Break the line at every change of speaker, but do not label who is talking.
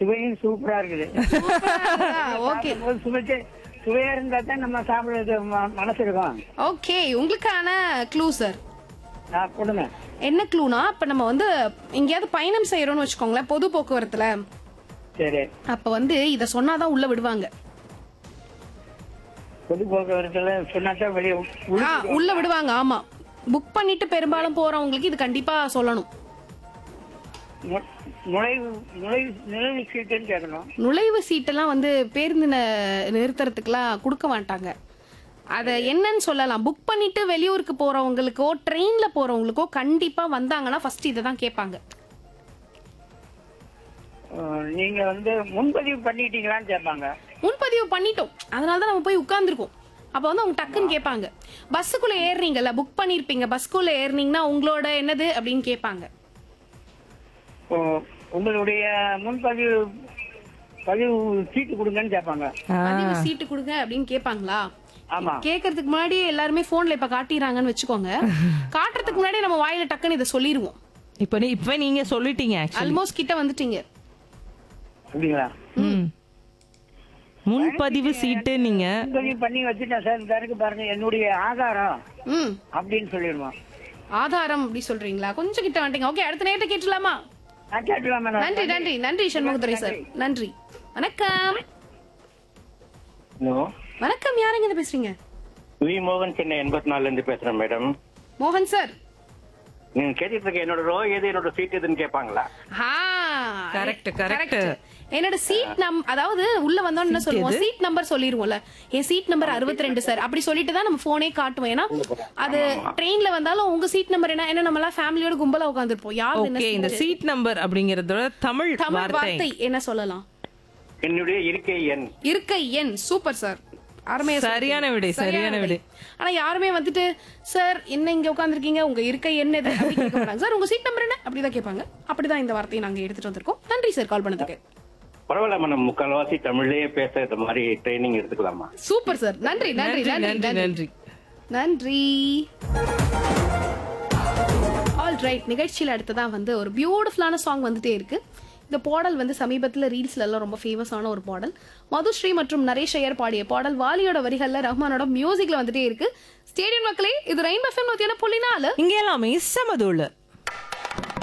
சுவையும் சூப்பரா இருக்குது
ஓகே
சாப்பிடும்போது சுவைச்சு சுவையா இருந்தா தான் நம்ம சாப்பிடுறது ம- மனசு இருக்கும்
ஓகே உங்களுக்கான க்ளூ சார்
நான் கொடுங்க
என்ன க்ளூனா இப்ப நம்ம வந்து எங்கேயாவது பயணம் செய்யறோம்னு வச்சுக்கோங்களேன் பொது போக்குவரத்துல
சரி
அப்ப வந்து இத சொன்னாதான் உள்ள விடுவாங்க
பொது போக்குவரத்துல சொன்னாதான் வெளியே
ஆ, உள்ள விடுவாங்க ஆமா புக் பண்ணிட்டு பெரும்பாலும் போறவங்களுக்கு இது கண்டிப்பா சொல்லணும்
நு- நுழைவு நுழைவு நுழைவு சீட்டுன்னு கேட்கணும்
நுழைவு சீட்டெல்லாம் வந்து பேருந்து ந- நிறுத்துறதுக்குலாம் கொடுக்க மாட்டாங்க அத என்னன்னு சொல்லலாம் புக் பண்ணிட்டு வெளியூருக்கு போறவங்களுக்கோ ட்ரெயின்ல போறவங்களுக்கோ கண்டிப்பா வந்தாங்கன்னா ஃபர்ஸ்ட் இதை தான் கேட்பாங்க
அஹ், நீங்க வந்து முன்பதிவு பண்ணிட்டீங்களான்னு கேட்பாங்க
முன்பதிவு பண்ணிட்டோம் அதனால தான் நம்ம போய் உட்கார்ந்துருக்கோம் அப்ப வந்து அவங்க டக்குன்னு கேட்பாங்க பஸ்ஸுக்குள்ள ஏறுறீங்கல்ல புக் பண்ணிருப்பீங்க பஸ்க்குள்ள ஏறுனீங்கன்னா உங்களோட என்னது அப்படின்னு கேட்பாங்க
இப்போ உங்களுடைய முன்பதிவு பதிவு சீட்டு கொடுங்கன்னு கேட்பாங்க
பதிவு சீட்டு கொடுங்க அப்படின்னு கேட்பாங்களா
ஆமா
கேட்கறதுக்கு முன்னாடி எல்லாருமே போன்ல இப்ப காட்டிடுறாங்கன்னு வச்சுக்கோங்க காட்டுறதுக்கு முன்னாடி நம்ம வாயில டக்குன்னு இதை சொல்லிருவோம்
இப்ப நீ இப்ப நீங்க சொல்லிட்டீங்க ஆக்சுவலி
ஆல்மோஸ்ட் கிட்ட வந்துட்டீங்க
அப்படிங்களா
முன்பதிவு சீட்டு நீங்க
முன்பதிவு பண்ணி வச்சுட்டேன் சார் இந்த இருக்கு பாருங்க என்னுடைய ஆதாரம்
ம்
அப்படின்னு சொல்லிடுவோம்
ஆதாரம் அப்படி சொல்றீங்களா கொஞ்சம் கிட்ட வந்துட்டீங்க ஓகே அடுத்த நேரத்தை கேட்டுலாமா
நான் கேட்டுலாம்
நன்றி நன்றி நன்றி சண்முகத்துறை சார் நன்றி வணக்கம்
ஹலோ
வணக்கம் யாருங்க இருந்து பேசுறீங்க
வி மோகன் சென்னை எண்பத்தி நாலுல இருந்து பேசுறேன் மேடம்
மோகன் சார்
நீங்க கேட்டுட்டு இருக்க என்னோட ரோ எது என்னோட சீட் எதுன்னு கேட்பாங்களா
ஆ,
Correct, correct.
என்னோட சீட் நம் அதாவது உள்ள வந்தோம் என்ன சொல்லுவோம் சீட் நம்பர் சொல்லிருவோம்ல என் சீட் நம்பர் 62 ரெண்டு சார் அப்படி சொல்லிட்டு தான் நம்ம போனே காட்டுவோம் ஏன்னா அது ட்ரெயின்ல வந்தாலும் உங்க சீட் நம்பர் என்ன ஏன்னா நம்ம எல்லாம் ஃபேமிலியோட கும்பலா உட்காந்துருப்போம் யார் என்ன
ஓகே இந்த
seat?
சீட் நம்பர் அப்படிங்கறதோட தமிழ்
தமிழ்
வார்த்தை
வார்த்தை என்ன சொல்லலாம்
என்னுடைய இருக்கை எண்
இருக்கை எண் சூப்பர் சார் அருமையா சொல்றீங்க.
சரியான விடை, சரியான விடை.
ஆனா யாருமே வந்துட்டு சார் என்ன இங்க உட்கார்ந்திருக்கீங்க உங்க இருக்கை என்ன இது அப்படி கேட்க மாட்டாங்க சார் உங்க சீட் நம்பர் என்ன அப்படிதான் கேட்பாங்க அப்படிதான் இந்த வார்த்தையை நாங்க எடுத்துட்டு வந்திருக்கோம் நன்றி சார் கால் பண்ணதுக்கு
பரவாயில்ல மேடம் முக்கால்வாசி தமிழ்லயே பேசுறது மாதிரி ட்ரைனிங் எடுத்துக்கலாமா
சூப்பர் சார் நன்றி நன்றி
நன்றி
நன்றி
நன்றி
நன்றி
நன்றி
ஆல் ரைட் நிகழ்ச்சியில் அடுத்ததான் வந்து ஒரு பியூட்டிஃபுல்லான சாங் வந்துட்டே இருக்கு இந்த பாடல் வந்து சமீபத்தில் ரீல்ஸ்ல எல்லாம் ரொம்ப ஃபேமஸான ஒரு பாடல் மதுஸ்ரீ மற்றும் நரேஷ் ஐயர் பாடிய பாடல் வாலியோட வரிகள்ல ரஹ்மானோட மியூசிக்ல வந்துட்டே இருக்கு ஸ்டேடியம் மக்களே இது ரெயின் எஃப்எம் நூத்தி புள்ளி நாலு
இங்க எல்லாமே சமதுள்ள